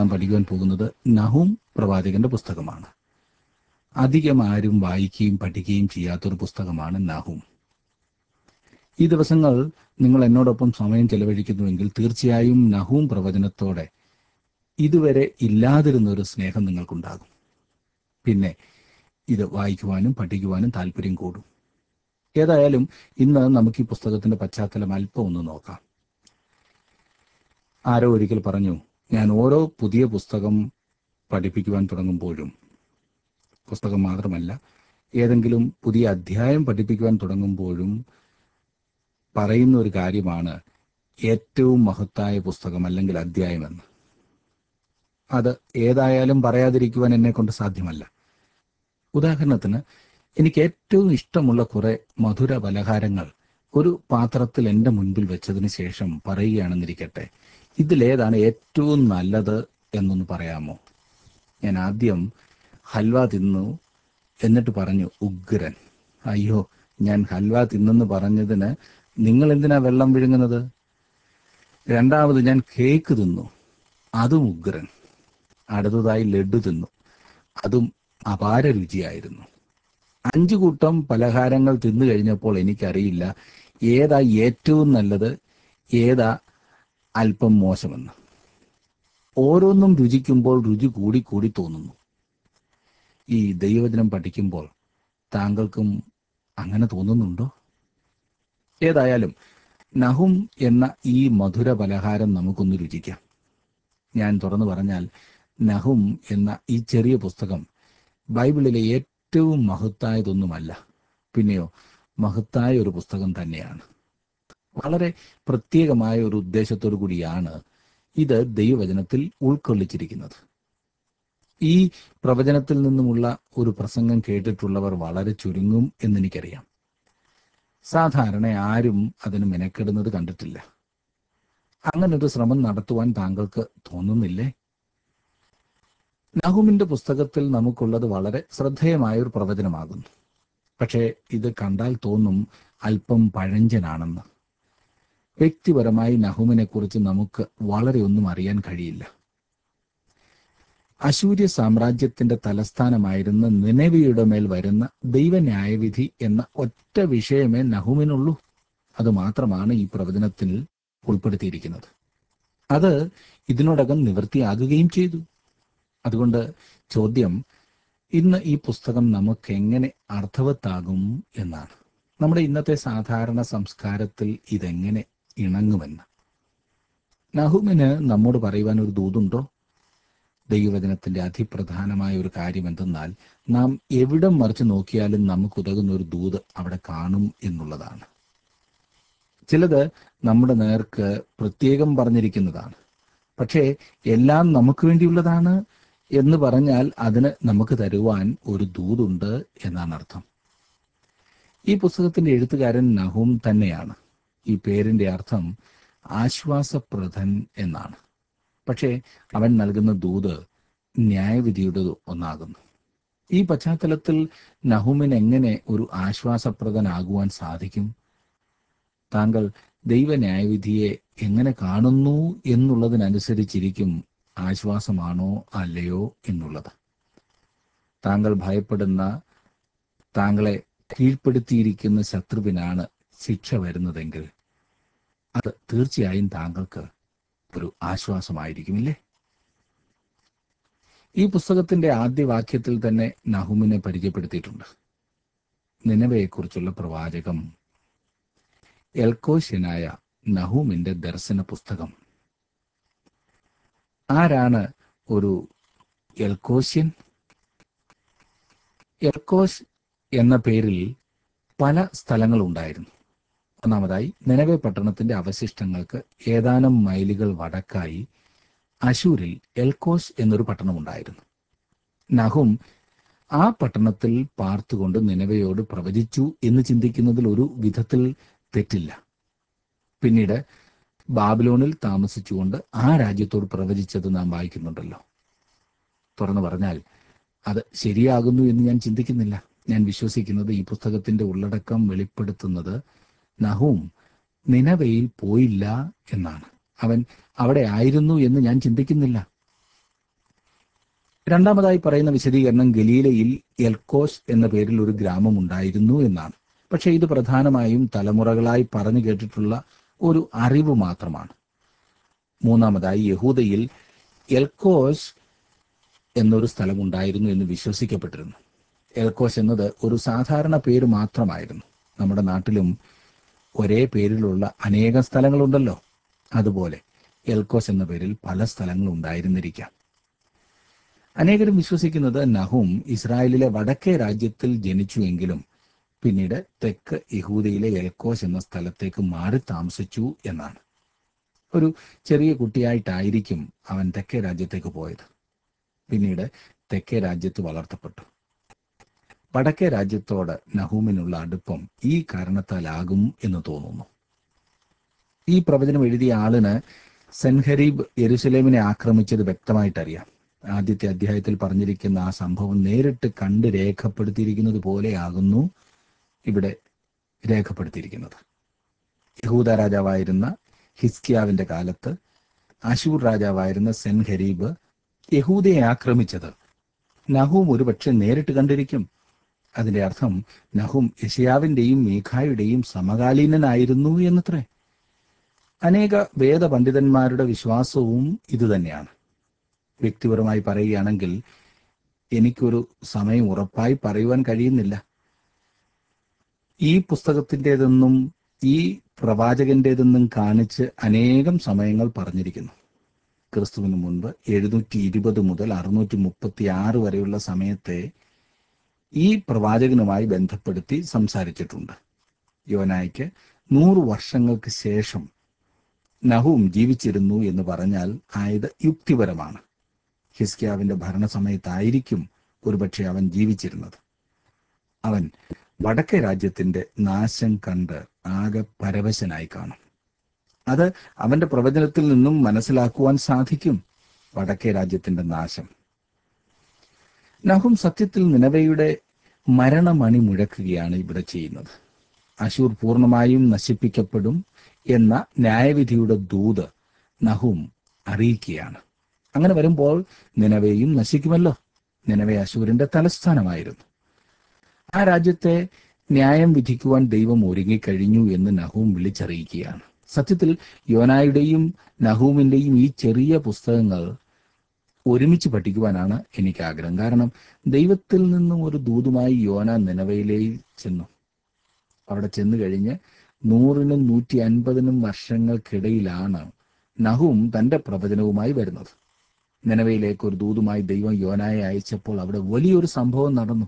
നാം പഠിക്കുവാൻ പോകുന്നത് നഹൂം പ്രവാചകന്റെ പുസ്തകമാണ് അധികം ആരും വായിക്കുകയും പഠിക്കുകയും ചെയ്യാത്തൊരു പുസ്തകമാണ് നഹൂം ഈ ദിവസങ്ങൾ നിങ്ങൾ എന്നോടൊപ്പം സമയം ചെലവഴിക്കുന്നുവെങ്കിൽ തീർച്ചയായും നഹൂം പ്രവചനത്തോടെ ഇതുവരെ ഇല്ലാതിരുന്ന ഒരു സ്നേഹം നിങ്ങൾക്കുണ്ടാകും പിന്നെ ഇത് വായിക്കുവാനും പഠിക്കുവാനും താല്പര്യം കൂടും ഏതായാലും ഇന്ന് നമുക്ക് ഈ പുസ്തകത്തിന്റെ പശ്ചാത്തലം അല്പം ഒന്ന് നോക്കാം ആരോ ഒരിക്കൽ പറഞ്ഞു ഞാൻ ഓരോ പുതിയ പുസ്തകം പഠിപ്പിക്കുവാൻ തുടങ്ങുമ്പോഴും പുസ്തകം മാത്രമല്ല ഏതെങ്കിലും പുതിയ അധ്യായം പഠിപ്പിക്കുവാൻ തുടങ്ങുമ്പോഴും പറയുന്ന ഒരു കാര്യമാണ് ഏറ്റവും മഹത്തായ പുസ്തകം അല്ലെങ്കിൽ അധ്യായമെന്ന് അത് ഏതായാലും പറയാതിരിക്കുവാൻ എന്നെ കൊണ്ട് സാധ്യമല്ല ഉദാഹരണത്തിന് എനിക്ക് ഏറ്റവും ഇഷ്ടമുള്ള കുറെ മധുര പലഹാരങ്ങൾ ഒരു പാത്രത്തിൽ എൻ്റെ മുൻപിൽ വെച്ചതിന് ശേഷം പറയുകയാണെന്നിരിക്കട്ടെ ഇതിലേതാണ് ഏറ്റവും നല്ലത് എന്നൊന്ന് പറയാമോ ഞാൻ ആദ്യം ഹൽവ തിന്നു എന്നിട്ട് പറഞ്ഞു ഉഗ്രൻ അയ്യോ ഞാൻ ഹൽവ തിന്നെന്ന് പറഞ്ഞതിന് നിങ്ങൾ എന്തിനാ വെള്ളം വിഴുങ്ങുന്നത് രണ്ടാമത് ഞാൻ കേക്ക് തിന്നു അതും ഉഗ്രൻ അടുത്തതായി ലഡു തിന്നു അതും അപാര രുചിയായിരുന്നു അഞ്ചു കൂട്ടം പലഹാരങ്ങൾ തിന്നു കഴിഞ്ഞപ്പോൾ എനിക്കറിയില്ല ഏതാ ഏറ്റവും നല്ലത് ഏതാ അല്പം മോശമെന്ന് ഓരോന്നും രുചിക്കുമ്പോൾ രുചി കൂടി കൂടി തോന്നുന്നു ഈ ദൈവവചനം പഠിക്കുമ്പോൾ താങ്കൾക്കും അങ്ങനെ തോന്നുന്നുണ്ടോ ഏതായാലും നഹും എന്ന ഈ മധുര പലഹാരം നമുക്കൊന്ന് രുചിക്കാം ഞാൻ തുറന്നു പറഞ്ഞാൽ നഹും എന്ന ഈ ചെറിയ പുസ്തകം ബൈബിളിലെ ഏറ്റവും മഹത്തായതൊന്നുമല്ല പിന്നെയോ മഹത്തായ ഒരു പുസ്തകം തന്നെയാണ് വളരെ പ്രത്യേകമായ ഒരു ഉദ്ദേശത്തോടു കൂടിയാണ് ഇത് ദൈവവചനത്തിൽ ഉൾക്കൊള്ളിച്ചിരിക്കുന്നത് ഈ പ്രവചനത്തിൽ നിന്നുമുള്ള ഒരു പ്രസംഗം കേട്ടിട്ടുള്ളവർ വളരെ ചുരുങ്ങും എന്നെനിക്കറിയാം സാധാരണ ആരും അതിന് മെനക്കെടുന്നത് കണ്ടിട്ടില്ല അങ്ങനൊരു ശ്രമം നടത്തുവാൻ താങ്കൾക്ക് തോന്നുന്നില്ലേ നഹുമിന്റെ പുസ്തകത്തിൽ നമുക്കുള്ളത് വളരെ ശ്രദ്ധേയമായ ഒരു പ്രവചനമാകുന്നു പക്ഷേ ഇത് കണ്ടാൽ തോന്നും അല്പം പഴഞ്ചനാണെന്ന് വ്യക്തിപരമായി നഹുമിനെ കുറിച്ച് നമുക്ക് വളരെ ഒന്നും അറിയാൻ കഴിയില്ല അശൂര്യ സാമ്രാജ്യത്തിന്റെ തലസ്ഥാനമായിരുന്ന നിലവിയുടെ മേൽ വരുന്ന ദൈവന്യായവിധി എന്ന ഒറ്റ വിഷയമേ നഹുമിനുള്ളൂ അത് മാത്രമാണ് ഈ പ്രവചനത്തിൽ ഉൾപ്പെടുത്തിയിരിക്കുന്നത് അത് ഇതിനോടകം നിവൃത്തിയാകുകയും ചെയ്തു അതുകൊണ്ട് ചോദ്യം ഇന്ന് ഈ പുസ്തകം നമുക്ക് എങ്ങനെ അർത്ഥവത്താകും എന്നാണ് നമ്മുടെ ഇന്നത്തെ സാധാരണ സംസ്കാരത്തിൽ ഇതെങ്ങനെ ഇണങ്ങുമെന്ന് നഹുമിന് നമ്മോട് പറയുവാൻ ഒരു ദൂതുണ്ടോ ദൈവവചനത്തിന്റെ അതിപ്രധാനമായ ഒരു കാര്യം എന്തെന്നാൽ നാം എവിടം മറിച്ച് നോക്കിയാലും നമുക്ക് ഉതകുന്ന ഒരു ദൂത് അവിടെ കാണും എന്നുള്ളതാണ് ചിലത് നമ്മുടെ നേർക്ക് പ്രത്യേകം പറഞ്ഞിരിക്കുന്നതാണ് പക്ഷേ എല്ലാം നമുക്ക് വേണ്ടിയുള്ളതാണ് എന്ന് പറഞ്ഞാൽ അതിന് നമുക്ക് തരുവാൻ ഒരു ദൂതുണ്ട് എന്നാണ് അർത്ഥം ഈ പുസ്തകത്തിന്റെ എഴുത്തുകാരൻ നഹൂം തന്നെയാണ് ഈ പേരിന്റെ അർത്ഥം ആശ്വാസപ്രദൻ എന്നാണ് പക്ഷേ അവൻ നൽകുന്ന ദൂത് ന്യായവിധിയുടെ ഒന്നാകുന്നു ഈ പശ്ചാത്തലത്തിൽ നഹൂമിന് എങ്ങനെ ഒരു ആശ്വാസപ്രദനാകുവാൻ സാധിക്കും താങ്കൾ ദൈവന്യായവിധിയെ എങ്ങനെ കാണുന്നു എന്നുള്ളതിനനുസരിച്ചിരിക്കും ആശ്വാസമാണോ അല്ലയോ എന്നുള്ളത് താങ്കൾ ഭയപ്പെടുന്ന താങ്കളെ കീഴ്പ്പെടുത്തിയിരിക്കുന്ന ശത്രുവിനാണ് ശിക്ഷ വരുന്നതെങ്കിൽ അത് തീർച്ചയായും താങ്കൾക്ക് ഒരു ആശ്വാസമായിരിക്കുമില്ലേ ഈ പുസ്തകത്തിന്റെ ആദ്യ വാക്യത്തിൽ തന്നെ നഹുമിനെ പരിചയപ്പെടുത്തിയിട്ടുണ്ട് നിലവയെക്കുറിച്ചുള്ള പ്രവാചകം എൽക്കോഷ്യനായ നഹൂമിന്റെ ദർശന പുസ്തകം ആരാണ് ഒരു എൽക്കോഷ്യൻ എൽക്കോസ് എന്ന പേരിൽ പല സ്ഥലങ്ങളുണ്ടായിരുന്നു ഒന്നാമതായി നിലവെ പട്ടണത്തിന്റെ അവശിഷ്ടങ്ങൾക്ക് ഏതാനും മൈലുകൾ വടക്കായി അശൂരിൽ എൽക്കോസ് എന്നൊരു പട്ടണമുണ്ടായിരുന്നു നഹും ആ പട്ടണത്തിൽ പാർത്തുകൊണ്ട് നിലവയോട് പ്രവചിച്ചു എന്ന് ചിന്തിക്കുന്നതിൽ ഒരു വിധത്തിൽ തെറ്റില്ല പിന്നീട് ബാബിലോണിൽ താമസിച്ചുകൊണ്ട് ആ രാജ്യത്തോട് പ്രവചിച്ചത് നാം വായിക്കുന്നുണ്ടല്ലോ തുറന്നു പറഞ്ഞാൽ അത് ശരിയാകുന്നു എന്ന് ഞാൻ ചിന്തിക്കുന്നില്ല ഞാൻ വിശ്വസിക്കുന്നത് ഈ പുസ്തകത്തിന്റെ ഉള്ളടക്കം വെളിപ്പെടുത്തുന്നത് നഹൂം നിനവയിൽ പോയില്ല എന്നാണ് അവൻ അവിടെ ആയിരുന്നു എന്ന് ഞാൻ ചിന്തിക്കുന്നില്ല രണ്ടാമതായി പറയുന്ന വിശദീകരണം ഗലീലയിൽ എൽക്കോസ് എന്ന പേരിൽ ഒരു ഗ്രാമം ഉണ്ടായിരുന്നു എന്നാണ് പക്ഷേ ഇത് പ്രധാനമായും തലമുറകളായി പറഞ്ഞു കേട്ടിട്ടുള്ള ഒരു അറിവ് മാത്രമാണ് മൂന്നാമതായി യഹൂദയിൽ എൽക്കോസ് എന്നൊരു സ്ഥലം ഉണ്ടായിരുന്നു എന്ന് വിശ്വസിക്കപ്പെട്ടിരുന്നു എൽക്കോസ് എന്നത് ഒരു സാധാരണ പേര് മാത്രമായിരുന്നു നമ്മുടെ നാട്ടിലും ഒരേ പേരിലുള്ള അനേകം സ്ഥലങ്ങളുണ്ടല്ലോ അതുപോലെ എൽക്കോസ് എന്ന പേരിൽ പല സ്ഥലങ്ങളും ഉണ്ടായിരുന്നിരിക്കാം അനേകരും വിശ്വസിക്കുന്നത് നഹും ഇസ്രായേലിലെ വടക്കേ രാജ്യത്തിൽ ജനിച്ചുവെങ്കിലും പിന്നീട് തെക്ക് യഹൂദയിലെ എൽക്കോസ് എന്ന സ്ഥലത്തേക്ക് മാറി താമസിച്ചു എന്നാണ് ഒരു ചെറിയ കുട്ടിയായിട്ടായിരിക്കും അവൻ തെക്കേ രാജ്യത്തേക്ക് പോയത് പിന്നീട് തെക്കേ രാജ്യത്ത് വളർത്തപ്പെട്ടു വടക്കേ രാജ്യത്തോട് നഹൂമിനുള്ള അടുപ്പം ഈ കാരണത്താലാകും എന്ന് തോന്നുന്നു ഈ പ്രവചനം എഴുതിയ ആളിന് സെൻഹരീബ് യെരുസലേമിനെ ആക്രമിച്ചത് വ്യക്തമായിട്ടറിയാം ആദ്യത്തെ അധ്യായത്തിൽ പറഞ്ഞിരിക്കുന്ന ആ സംഭവം നേരിട്ട് കണ്ട് രേഖപ്പെടുത്തിയിരിക്കുന്നത് പോലെയാകുന്നു ഇവിടെ രേഖപ്പെടുത്തിയിരിക്കുന്നത് യഹൂദ രാജാവായിരുന്ന ഹിസ്കിയാവിന്റെ കാലത്ത് അശൂർ രാജാവായിരുന്ന സെൻഹരീബ് യഹൂദയെ ആക്രമിച്ചത് നഹൂം ഒരുപക്ഷെ നേരിട്ട് കണ്ടിരിക്കും അതിന്റെ അർത്ഥം നഹും യശയാവിന്റെയും മീഖായുടെയും സമകാലീനനായിരുന്നു എന്നത്രേ അനേക വേദപണ്ഡിതന്മാരുടെ വിശ്വാസവും ഇതുതന്നെയാണ് വ്യക്തിപരമായി പറയുകയാണെങ്കിൽ എനിക്കൊരു സമയം ഉറപ്പായി പറയുവാൻ കഴിയുന്നില്ല ഈ പുസ്തകത്തിൻ്റെതെന്നും ഈ പ്രവാചകന്റേതെന്നും കാണിച്ച് അനേകം സമയങ്ങൾ പറഞ്ഞിരിക്കുന്നു ക്രിസ്തുവിന് മുൻപ് എഴുന്നൂറ്റി ഇരുപത് മുതൽ അറുന്നൂറ്റി മുപ്പത്തി ആറ് വരെയുള്ള സമയത്തെ ഈ പ്രവാചകനുമായി ബന്ധപ്പെടുത്തി സംസാരിച്ചിട്ടുണ്ട് യോനായ്ക്ക് നൂറ് വർഷങ്ങൾക്ക് ശേഷം നഹൂം ജീവിച്ചിരുന്നു എന്ന് പറഞ്ഞാൽ ആയത് യുക്തിപരമാണ് ഹിസ്കിയാവിന്റെ ഭരണസമയത്തായിരിക്കും ഒരുപക്ഷെ അവൻ ജീവിച്ചിരുന്നത് അവൻ വടക്കേ രാജ്യത്തിന്റെ നാശം കണ്ട് ആകെ പരവശനായി കാണും അത് അവന്റെ പ്രവചനത്തിൽ നിന്നും മനസ്സിലാക്കുവാൻ സാധിക്കും വടക്കേ രാജ്യത്തിന്റെ നാശം നഹും സത്യത്തിൽ നിലവയുടെ മരണമണി മുഴക്കുകയാണ് ഇവിടെ ചെയ്യുന്നത് അശൂർ പൂർണ്ണമായും നശിപ്പിക്കപ്പെടും എന്ന ന്യായവിധിയുടെ ദൂത് നഹും അറിയിക്കുകയാണ് അങ്ങനെ വരുമ്പോൾ നിലവയും നശിക്കുമല്ലോ നിലവെ അശൂരിന്റെ തലസ്ഥാനമായിരുന്നു ആ രാജ്യത്തെ ന്യായം വിധിക്കുവാൻ ദൈവം ഒരുങ്ങിക്കഴിഞ്ഞു എന്ന് നഹൂം വിളിച്ചറിയിക്കുകയാണ് സത്യത്തിൽ യോനായുടെയും നഹൂമിന്റെയും ഈ ചെറിയ പുസ്തകങ്ങൾ ഒരുമിച്ച് പഠിക്കുവാനാണ് എനിക്ക് ആഗ്രഹം കാരണം ദൈവത്തിൽ നിന്നും ഒരു ദൂതുമായി യോന നിലവയിലേക്ക് ചെന്നു അവിടെ ചെന്നു കഴിഞ്ഞ് നൂറിനും നൂറ്റി അൻപതിനും വർഷങ്ങൾക്കിടയിലാണ് നഹും തന്റെ പ്രവചനവുമായി വരുന്നത് നിലവയിലേക്ക് ഒരു ദൂതുമായി ദൈവം യോനായെ അയച്ചപ്പോൾ അവിടെ വലിയൊരു സംഭവം നടന്നു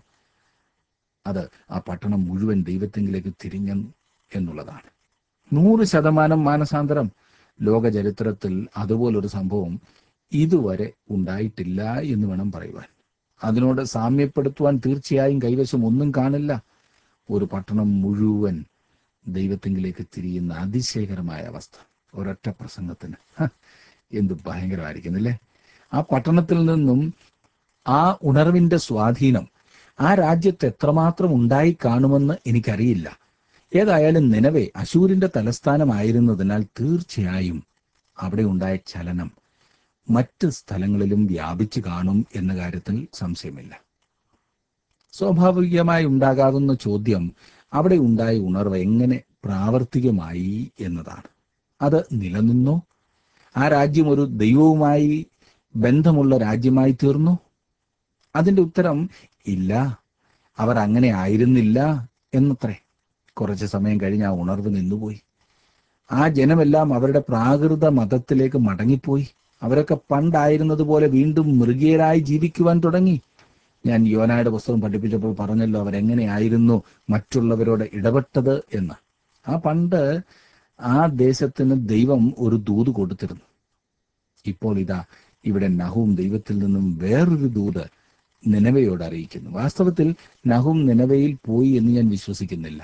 അത് ആ പട്ടണം മുഴുവൻ ദൈവത്തെങ്കിലേക്ക് തിരിഞ്ഞു എന്നുള്ളതാണ് നൂറ് ശതമാനം മാനസാന്തരം ലോക ചരിത്രത്തിൽ അതുപോലൊരു സംഭവം ഇതുവരെ ഉണ്ടായിട്ടില്ല എന്ന് വേണം പറയുവാൻ അതിനോട് സാമ്യപ്പെടുത്തുവാൻ തീർച്ചയായും കൈവശം ഒന്നും കാണില്ല ഒരു പട്ടണം മുഴുവൻ ദൈവത്തെങ്കിലേക്ക് തിരിയുന്ന അതിശയകരമായ അവസ്ഥ ഒരൊറ്റ പ്രസംഗത്തിന് ഹ, എന്ത് ഭയങ്കരമായിരിക്കുന്നില്ലേ ആ പട്ടണത്തിൽ നിന്നും ആ ഉണർവിന്റെ സ്വാധീനം ആ രാജ്യത്ത് എത്രമാത്രം ഉണ്ടായി കാണുമെന്ന് എനിക്കറിയില്ല ഏതായാലും നിലവെ അശൂരിന്റെ തലസ്ഥാനമായിരുന്നതിനാൽ തീർച്ചയായും അവിടെ ഉണ്ടായ ചലനം മറ്റ് സ്ഥലങ്ങളിലും വ്യാപിച്ചു കാണും എന്ന കാര്യത്തിൽ സംശയമില്ല സ്വാഭാവികമായി ഉണ്ടാകാവുന്ന ചോദ്യം അവിടെ ഉണ്ടായ ഉണർവ് എങ്ങനെ പ്രാവർത്തികമായി എന്നതാണ് അത് നിലനിന്നോ ആ രാജ്യം ഒരു ദൈവവുമായി ബന്ധമുള്ള രാജ്യമായി തീർന്നു അതിന്റെ ഉത്തരം ഇല്ല അവർ അങ്ങനെ ആയിരുന്നില്ല എന്നത്രേ കുറച്ച് സമയം കഴിഞ്ഞ് ആ ഉണർവ് നിന്നുപോയി ആ ജനമെല്ലാം അവരുടെ പ്രാകൃത മതത്തിലേക്ക് മടങ്ങിപ്പോയി അവരൊക്കെ പണ്ടായിരുന്നത് പോലെ വീണ്ടും മൃഗീയരായി ജീവിക്കുവാൻ തുടങ്ങി ഞാൻ യോനായുടെ പുസ്തകം പഠിപ്പിച്ചപ്പോൾ പറഞ്ഞല്ലോ അവരെങ്ങനെയായിരുന്നു മറ്റുള്ളവരോട് ഇടപെട്ടത് എന്ന് ആ പണ്ട് ആ ദേശത്തിന് ദൈവം ഒരു ദൂത് കൊടുത്തിരുന്നു ഇപ്പോൾ ഇതാ ഇവിടെ നഹും ദൈവത്തിൽ നിന്നും വേറൊരു ദൂത് നിലവയോട് അറിയിക്കുന്നു വാസ്തവത്തിൽ നഹും നിലവയിൽ പോയി എന്ന് ഞാൻ വിശ്വസിക്കുന്നില്ല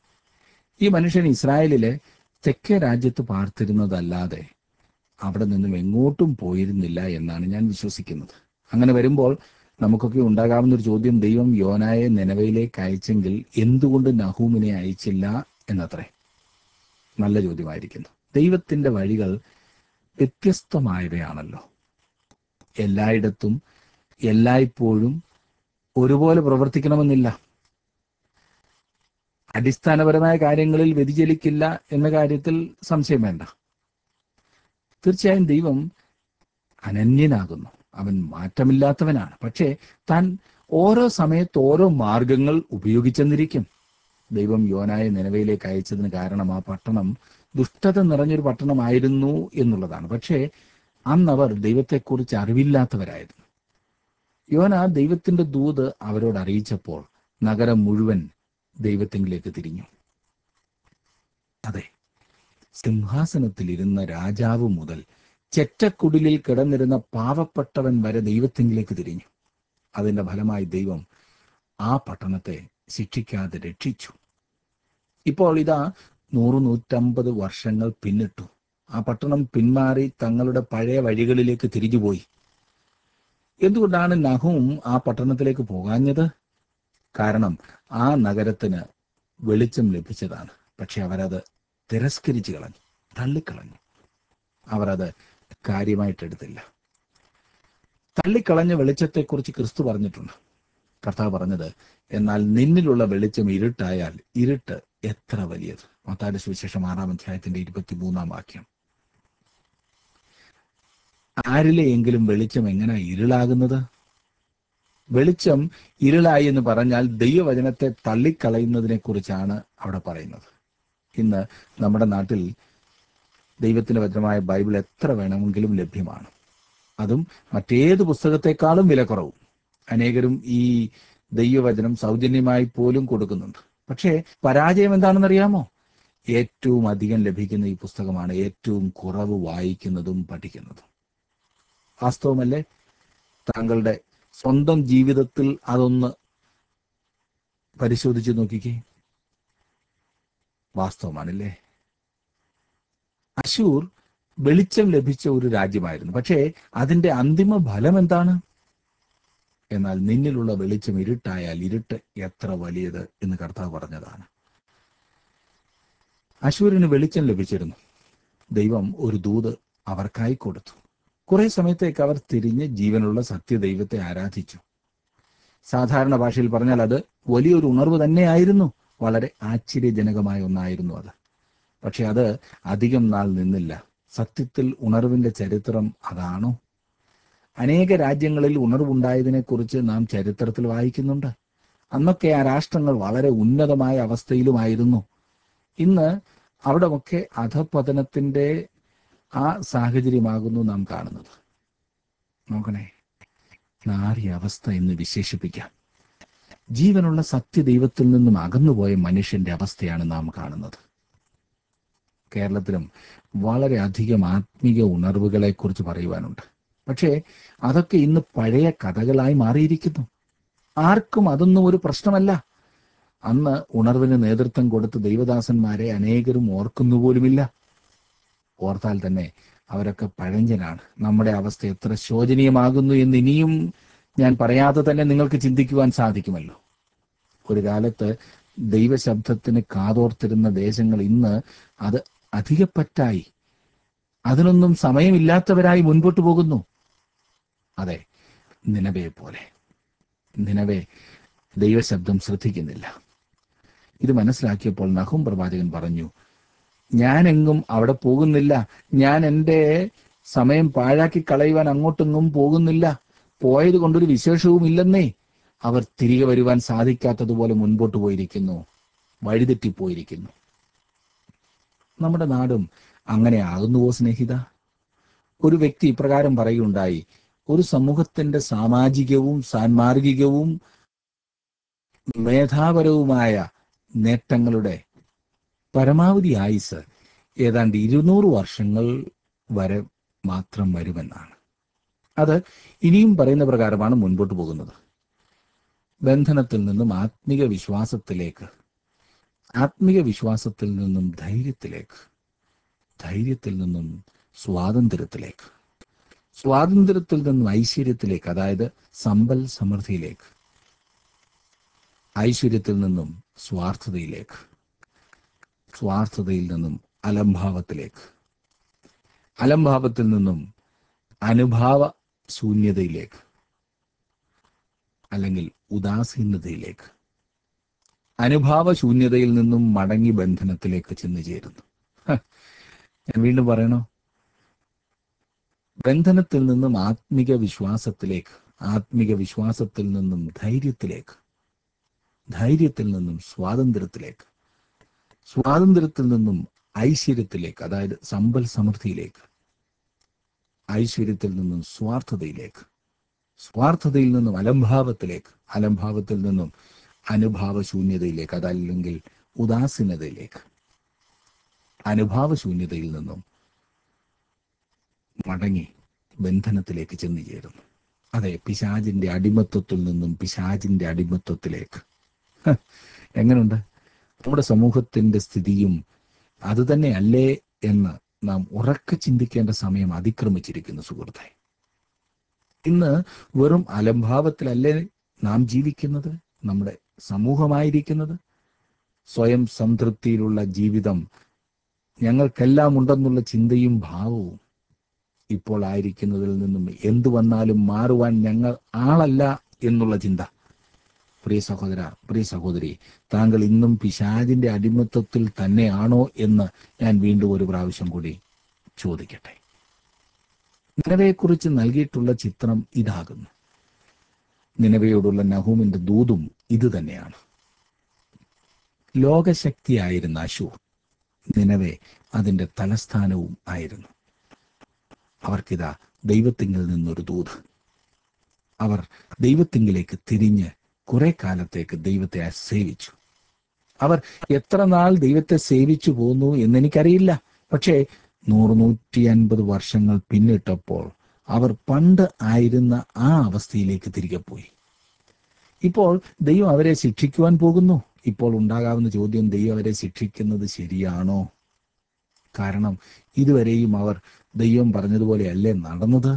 ഈ മനുഷ്യൻ ഇസ്രായേലിലെ തെക്കേ രാജ്യത്ത് പാർത്തിരുന്നതല്ലാതെ അവിടെ നിന്നും എങ്ങോട്ടും പോയിരുന്നില്ല എന്നാണ് ഞാൻ വിശ്വസിക്കുന്നത് അങ്ങനെ വരുമ്പോൾ നമുക്കൊക്കെ ഉണ്ടാകാവുന്ന ഒരു ചോദ്യം ദൈവം യോനായെ നിലവയിലേക്ക് അയച്ചെങ്കിൽ എന്തുകൊണ്ട് നഹൂമിനെ അയച്ചില്ല എന്നത്രേ നല്ല ചോദ്യമായിരിക്കുന്നു ദൈവത്തിന്റെ വഴികൾ വ്യത്യസ്തമായവയാണല്ലോ എല്ലായിടത്തും എല്ലായ്പ്പോഴും ഒരുപോലെ പ്രവർത്തിക്കണമെന്നില്ല അടിസ്ഥാനപരമായ കാര്യങ്ങളിൽ വ്യതിചലിക്കില്ല എന്ന കാര്യത്തിൽ സംശയം വേണ്ട തീർച്ചയായും ദൈവം അനന്യനാകുന്നു അവൻ മാറ്റമില്ലാത്തവനാണ് പക്ഷേ താൻ ഓരോ സമയത്ത് ഓരോ മാർഗങ്ങൾ ഉപയോഗിച്ചെന്നിരിക്കും ദൈവം യോനായെ നിലവയിലേക്ക് അയച്ചതിന് കാരണം ആ പട്ടണം ദുഷ്ടത നിറഞ്ഞൊരു പട്ടണമായിരുന്നു എന്നുള്ളതാണ് പക്ഷേ അന്നവർ ദൈവത്തെക്കുറിച്ച് അറിവില്ലാത്തവരായിരുന്നു യോന ദൈവത്തിന്റെ ദൂത് അവരോട് അറിയിച്ചപ്പോൾ നഗരം മുഴുവൻ ദൈവത്തിങ്കിലേക്ക് തിരിഞ്ഞു അതെ സിംഹാസനത്തിൽ ഇരുന്ന രാജാവ് മുതൽ ചെറ്റക്കുടിലിൽ കിടന്നിരുന്ന പാവപ്പെട്ടവൻ വരെ ദൈവത്തിങ്കിലേക്ക് തിരിഞ്ഞു അതിന്റെ ഫലമായി ദൈവം ആ പട്ടണത്തെ ശിക്ഷിക്കാതെ രക്ഷിച്ചു ഇപ്പോൾ ഇതാ നൂറ് നൂറ്റമ്പത് വർഷങ്ങൾ പിന്നിട്ടു ആ പട്ടണം പിന്മാറി തങ്ങളുടെ പഴയ വഴികളിലേക്ക് തിരിഞ്ഞുപോയി എന്തുകൊണ്ടാണ് നഹൂം ആ പട്ടണത്തിലേക്ക് പോകാഞ്ഞത് കാരണം ആ നഗരത്തിന് വെളിച്ചം ലഭിച്ചതാണ് പക്ഷെ അവരത് തിരസ്കരിച്ചു കളഞ്ഞു തള്ളിക്കളഞ്ഞു അവർ അത് കാര്യമായിട്ടെടുത്തില്ല തള്ളിക്കളഞ്ഞ വെളിച്ചത്തെക്കുറിച്ച് ക്രിസ്തു പറഞ്ഞിട്ടുണ്ട് കർത്താവ് പറഞ്ഞത് എന്നാൽ നിന്നിലുള്ള വെളിച്ചം ഇരുട്ടായാൽ ഇരുട്ട് എത്ര വലിയത് മത്തായുടെ സുവിശേഷം ആറാം അധ്യായത്തിന്റെ ഇരുപത്തിമൂന്നാം വാക്യം ആരിലെയെങ്കിലും വെളിച്ചം എങ്ങനെ ഇരുളാകുന്നത് വെളിച്ചം ഇരുളായി എന്ന് പറഞ്ഞാൽ ദൈവവചനത്തെ തള്ളിക്കളയുന്നതിനെ കുറിച്ചാണ് അവിടെ പറയുന്നത് ഇന്ന് നമ്മുടെ നാട്ടിൽ ദൈവത്തിന്റെ വചനമായ ബൈബിൾ എത്ര വേണമെങ്കിലും ലഭ്യമാണ് അതും മറ്റേത് പുസ്തകത്തെക്കാളും വിലക്കുറവും അനേകരും ഈ ദൈവവചനം സൗജന്യമായി പോലും കൊടുക്കുന്നുണ്ട് പക്ഷേ പരാജയം എന്താണെന്നറിയാമോ ഏറ്റവും അധികം ലഭിക്കുന്ന ഈ പുസ്തകമാണ് ഏറ്റവും കുറവ് വായിക്കുന്നതും പഠിക്കുന്നതും വാസ്തവമല്ലേ താങ്കളുടെ സ്വന്തം ജീവിതത്തിൽ അതൊന്ന് പരിശോധിച്ച് നോക്കിക്കേ വാസ്തവമാണല്ലേ അശൂർ വെളിച്ചം ലഭിച്ച ഒരു രാജ്യമായിരുന്നു പക്ഷേ അതിന്റെ അന്തിമ ഫലം എന്താണ് എന്നാൽ നിന്നിലുള്ള വെളിച്ചം ഇരുട്ടായാൽ ഇരുട്ട് എത്ര വലിയത് എന്ന് കർത്താവ് പറഞ്ഞതാണ് അശൂരിന് വെളിച്ചം ലഭിച്ചിരുന്നു ദൈവം ഒരു ദൂത് അവർക്കായി കൊടുത്തു കുറെ സമയത്തേക്ക് അവർ തിരിഞ്ഞ് ജീവനുള്ള സത്യദൈവത്തെ ആരാധിച്ചു സാധാരണ ഭാഷയിൽ പറഞ്ഞാൽ അത് വലിയൊരു ഉണർവ് തന്നെയായിരുന്നു വളരെ ആശ്ചര്യജനകമായ ഒന്നായിരുന്നു അത് പക്ഷെ അത് അധികം നാൾ നിന്നില്ല സത്യത്തിൽ ഉണർവിന്റെ ചരിത്രം അതാണോ അനേക രാജ്യങ്ങളിൽ ഉണർവുണ്ടായതിനെക്കുറിച്ച് നാം ചരിത്രത്തിൽ വായിക്കുന്നുണ്ട് അന്നൊക്കെ ആ രാഷ്ട്രങ്ങൾ വളരെ ഉന്നതമായ അവസ്ഥയിലുമായിരുന്നു ഇന്ന് അവിടെയൊക്കെ അധപതനത്തിന്റെ ആ സാഹചര്യമാകുന്നു നാം കാണുന്നത് നോക്കണേ നാറിയ അവസ്ഥ എന്ന് വിശേഷിപ്പിക്കാം ജീവനുള്ള സത്യദൈവത്തിൽ നിന്നും അകന്നുപോയ മനുഷ്യന്റെ അവസ്ഥയാണ് നാം കാണുന്നത് കേരളത്തിലും വളരെ അധികം ആത്മീക ഉണർവുകളെ കുറിച്ച് പറയുവാനുണ്ട് പക്ഷേ അതൊക്കെ ഇന്ന് പഴയ കഥകളായി മാറിയിരിക്കുന്നു ആർക്കും അതൊന്നും ഒരു പ്രശ്നമല്ല അന്ന് ഉണർവിന് നേതൃത്വം കൊടുത്ത ദൈവദാസന്മാരെ അനേകരും ഓർക്കുന്നു പോലുമില്ല ഓർത്താൽ തന്നെ അവരൊക്കെ പഴഞ്ചനാണ് നമ്മുടെ അവസ്ഥ എത്ര ശോചനീയമാകുന്നു എന്ന് ഇനിയും ഞാൻ പറയാതെ തന്നെ നിങ്ങൾക്ക് ചിന്തിക്കുവാൻ സാധിക്കുമല്ലോ ഒരു കാലത്ത് ദൈവശബ്ദത്തിന് കാതോർത്തിരുന്ന ദേശങ്ങൾ ഇന്ന് അത് അധികപ്പറ്റായി അതിനൊന്നും സമയമില്ലാത്തവരായി മുൻപോട്ട് പോകുന്നു അതെ നിലവയെ പോലെ നിലവെ ദൈവശബ്ദം ശ്രദ്ധിക്കുന്നില്ല ഇത് മനസ്സിലാക്കിയപ്പോൾ നഹും പ്രവാചകൻ പറഞ്ഞു ഞാനെങ്ങും അവിടെ പോകുന്നില്ല ഞാൻ എൻ്റെ സമയം പാഴാക്കി കളയുവാൻ അങ്ങോട്ടെങ്ങും പോകുന്നില്ല പോയത് കൊണ്ടൊരു വിശേഷവും ഇല്ലെന്നേ അവർ തിരികെ വരുവാൻ സാധിക്കാത്തതുപോലെ മുൻപോട്ട് പോയിരിക്കുന്നു വഴിതെറ്റിപ്പോയിരിക്കുന്നു നമ്മുടെ നാടും അങ്ങനെ ആകുന്നുവോ സ്നേഹിത ഒരു വ്യക്തി ഇപ്രകാരം പറയുകയുണ്ടായി ഒരു സമൂഹത്തിന്റെ സാമാജികവും സാൻമാർഗികവും മേധാപരവുമായ നേട്ടങ്ങളുടെ പരമാവധി ആയുസ് ഏതാണ്ട് ഇരുന്നൂറ് വർഷങ്ങൾ വരെ മാത്രം വരുമെന്നാണ് അത് ഇനിയും പറയുന്ന പ്രകാരമാണ് മുൻപോട്ട് പോകുന്നത് ബന്ധനത്തിൽ നിന്നും ആത്മിക വിശ്വാസത്തിലേക്ക് ആത്മിക വിശ്വാസത്തിൽ നിന്നും ധൈര്യത്തിലേക്ക് ധൈര്യത്തിൽ നിന്നും സ്വാതന്ത്ര്യത്തിലേക്ക് സ്വാതന്ത്ര്യത്തിൽ നിന്നും ഐശ്വര്യത്തിലേക്ക് അതായത് സമ്പൽ സമൃദ്ധിയിലേക്ക് ഐശ്വര്യത്തിൽ നിന്നും സ്വാർത്ഥതയിലേക്ക് സ്വാർത്ഥതയിൽ നിന്നും അലംഭാവത്തിലേക്ക് അലംഭാവത്തിൽ നിന്നും അനുഭാവ ശൂന്യതയിലേക്ക് അല്ലെങ്കിൽ ഉദാസീനതയിലേക്ക് അനുഭാവശൂന്യതയിൽ നിന്നും മടങ്ങി ബന്ധനത്തിലേക്ക് ചെന്നു ചേരുന്നു ഹ, ഞാൻ വീണ്ടും പറയണോ ബന്ധനത്തിൽ നിന്നും ആത്മിക വിശ്വാസത്തിലേക്ക് ആത്മിക വിശ്വാസത്തിൽ നിന്നും ധൈര്യത്തിലേക്ക് ധൈര്യത്തിൽ നിന്നും സ്വാതന്ത്ര്യത്തിലേക്ക് സ്വാതന്ത്ര്യത്തിൽ നിന്നും ഐശ്വര്യത്തിലേക്ക് അതായത് സമ്പൽ സമൃദ്ധിയിലേക്ക് ഐശ്വര്യത്തിൽ നിന്നും സ്വാർത്ഥതയിലേക്ക് സ്വാർത്ഥതയിൽ നിന്നും അലംഭാവത്തിലേക്ക് അലംഭാവത്തിൽ നിന്നും അനുഭാവശൂന്യതയിലേക്ക് അതല്ലെങ്കിൽ ഉദാസീനതയിലേക്ക് അനുഭാവശൂന്യതയിൽ നിന്നും മടങ്ങി ബന്ധനത്തിലേക്ക് ചെന്നു ചേരുന്നു അതെ പിശാചിന്റെ അടിമത്വത്തിൽ നിന്നും പിശാചിന്റെ അടിമത്വത്തിലേക്ക് ഹ, എങ്ങനുണ്ട് നമ്മുടെ സമൂഹത്തിന്റെ സ്ഥിതിയും അത് തന്നെയല്ലേ എന്ന് നാം ഉറക്കെ ചിന്തിക്കേണ്ട സമയം അതിക്രമിച്ചിരിക്കുന്നു സുഹൃത്തെ ഇന്ന് വെറും അലംഭാവത്തിലല്ലേ നാം ജീവിക്കുന്നത് നമ്മുടെ സമൂഹമായിരിക്കുന്നത് സ്വയം സംതൃപ്തിയിലുള്ള ജീവിതം ഞങ്ങൾക്കെല്ലാം ഉണ്ടെന്നുള്ള ചിന്തയും ഭാവവും ഇപ്പോൾ ആയിരിക്കുന്നതിൽ നിന്നും എന്തു വന്നാലും മാറുവാൻ ഞങ്ങൾ ആളല്ല എന്നുള്ള ചിന്ത പ്രിയ സഹോദര പ്രിയ സഹോദരി താങ്കൾ ഇന്നും പിശാചിന്റെ അടിമത്വത്തിൽ തന്നെയാണോ എന്ന് ഞാൻ വീണ്ടും ഒരു പ്രാവശ്യം കൂടി ചോദിക്കട്ടെ നിലവയെക്കുറിച്ച് നൽകിയിട്ടുള്ള ചിത്രം ഇതാകുന്നു നിലവയോടുള്ള നഹൂമിന്റെ ദൂതും ഇത് തന്നെയാണ് ലോകശക്തിയായിരുന്ന അശൂർ നിലവെ അതിന്റെ തലസ്ഥാനവും ആയിരുന്നു അവർക്കിതാ ദൈവത്തിങ്കിൽ നിന്നൊരു ദൂത് അവർ ദൈവത്തിങ്കിലേക്ക് തിരിഞ്ഞ് കുറെ കാലത്തേക്ക് ദൈവത്തെ സേവിച്ചു അവർ എത്ര നാൾ ദൈവത്തെ സേവിച്ചു പോന്നു എന്നെനിക്കറിയില്ല പക്ഷേ നൂറ് നൂറ്റി അൻപത് വർഷങ്ങൾ പിന്നിട്ടപ്പോൾ അവർ പണ്ട് ആയിരുന്ന ആ അവസ്ഥയിലേക്ക് തിരികെ പോയി ഇപ്പോൾ ദൈവം അവരെ ശിക്ഷിക്കുവാൻ പോകുന്നു ഇപ്പോൾ ഉണ്ടാകാവുന്ന ചോദ്യം ദൈവം അവരെ ശിക്ഷിക്കുന്നത് ശരിയാണോ കാരണം ഇതുവരെയും അവർ ദൈവം പറഞ്ഞതുപോലെയല്ലേ നടന്നത്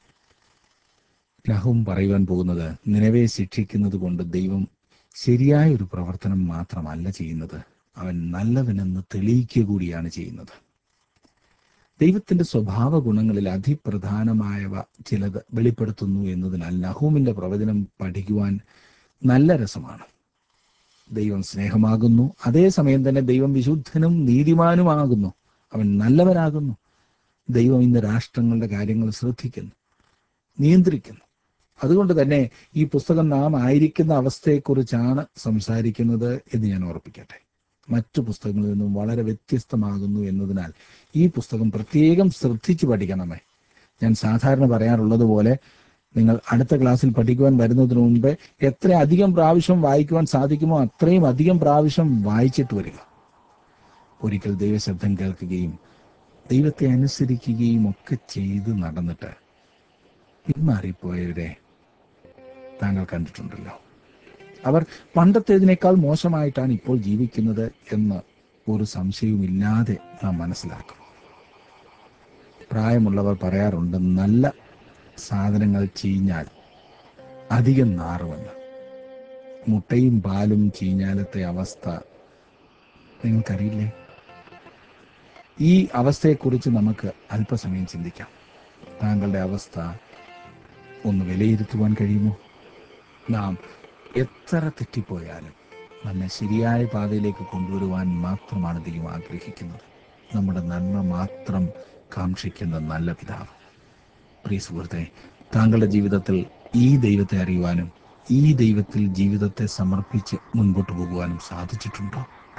നഹും പറയുവാൻ പോകുന്നത് നിലവെ ശിക്ഷിക്കുന്നത് കൊണ്ട് ദൈവം ശരിയായ ഒരു പ്രവർത്തനം മാത്രമല്ല ചെയ്യുന്നത് അവൻ നല്ലവനെന്ന് തെളിയിക്കുക കൂടിയാണ് ചെയ്യുന്നത് ദൈവത്തിന്റെ സ്വഭാവ ഗുണങ്ങളിൽ അതിപ്രധാനമായവ ചിലത് വെളിപ്പെടുത്തുന്നു എന്നതിനാൽ നഹൂമിന്റെ പ്രവചനം പഠിക്കുവാൻ നല്ല രസമാണ് ദൈവം സ്നേഹമാകുന്നു അതേസമയം തന്നെ ദൈവം വിശുദ്ധനും നീതിമാനുമാകുന്നു അവൻ നല്ലവനാകുന്നു ദൈവം ഇന്ന് രാഷ്ട്രങ്ങളുടെ കാര്യങ്ങൾ ശ്രദ്ധിക്കുന്നു നിയന്ത്രിക്കുന്നു അതുകൊണ്ട് തന്നെ ഈ പുസ്തകം നാം ആയിരിക്കുന്ന അവസ്ഥയെക്കുറിച്ചാണ് സംസാരിക്കുന്നത് എന്ന് ഞാൻ ഓർപ്പിക്കട്ടെ മറ്റു പുസ്തകങ്ങളിൽ നിന്നും വളരെ വ്യത്യസ്തമാകുന്നു എന്നതിനാൽ ഈ പുസ്തകം പ്രത്യേകം ശ്രദ്ധിച്ചു പഠിക്കണമേ ഞാൻ സാധാരണ പറയാറുള്ളത് പോലെ നിങ്ങൾ അടുത്ത ക്ലാസ്സിൽ പഠിക്കുവാൻ വരുന്നതിന് മുമ്പ് എത്ര അധികം പ്രാവശ്യം വായിക്കുവാൻ സാധിക്കുമോ അത്രയും അധികം പ്രാവശ്യം വായിച്ചിട്ട് വരിക ഒരിക്കൽ ദൈവശബ്ദം കേൾക്കുകയും ദൈവത്തെ അനുസരിക്കുകയും ഒക്കെ ചെയ്ത് നടന്നിട്ട് പിന്മാറിപ്പോയവരെ താങ്കൾ കണ്ടിട്ടുണ്ടല്ലോ അവർ പണ്ടത്തേതിനേക്കാൾ മോശമായിട്ടാണ് ഇപ്പോൾ ജീവിക്കുന്നത് എന്ന് ഒരു സംശയവുമില്ലാതെ നാം മനസ്സിലാക്കും പ്രായമുള്ളവർ പറയാറുണ്ട് നല്ല സാധനങ്ങൾ ചീഞ്ഞാൽ അധികം നാറുമെന്ന് മുട്ടയും പാലും ചീഞ്ഞാലത്തെ അവസ്ഥ നിങ്ങൾക്കറിയില്ലേ ഈ അവസ്ഥയെക്കുറിച്ച് നമുക്ക് അല്പസമയം ചിന്തിക്കാം താങ്കളുടെ അവസ്ഥ ഒന്ന് വിലയിരുത്തുവാൻ കഴിയുമോ നാം എത്ര തെറ്റിപ്പോയാലും നമ്മെ ശരിയായ പാതയിലേക്ക് കൊണ്ടുവരുവാൻ മാത്രമാണ് ദൈവം ആഗ്രഹിക്കുന്നത് നമ്മുടെ നന്മ മാത്രം കാക്ഷിക്കുന്ന നല്ല പിതാവ് പ്രിയ സുഹൃത്തെ താങ്കളുടെ ജീവിതത്തിൽ ഈ ദൈവത്തെ അറിയുവാനും ഈ ദൈവത്തിൽ ജീവിതത്തെ സമർപ്പിച്ച് മുൻപോട്ട് പോകുവാനും സാധിച്ചിട്ടുണ്ടോ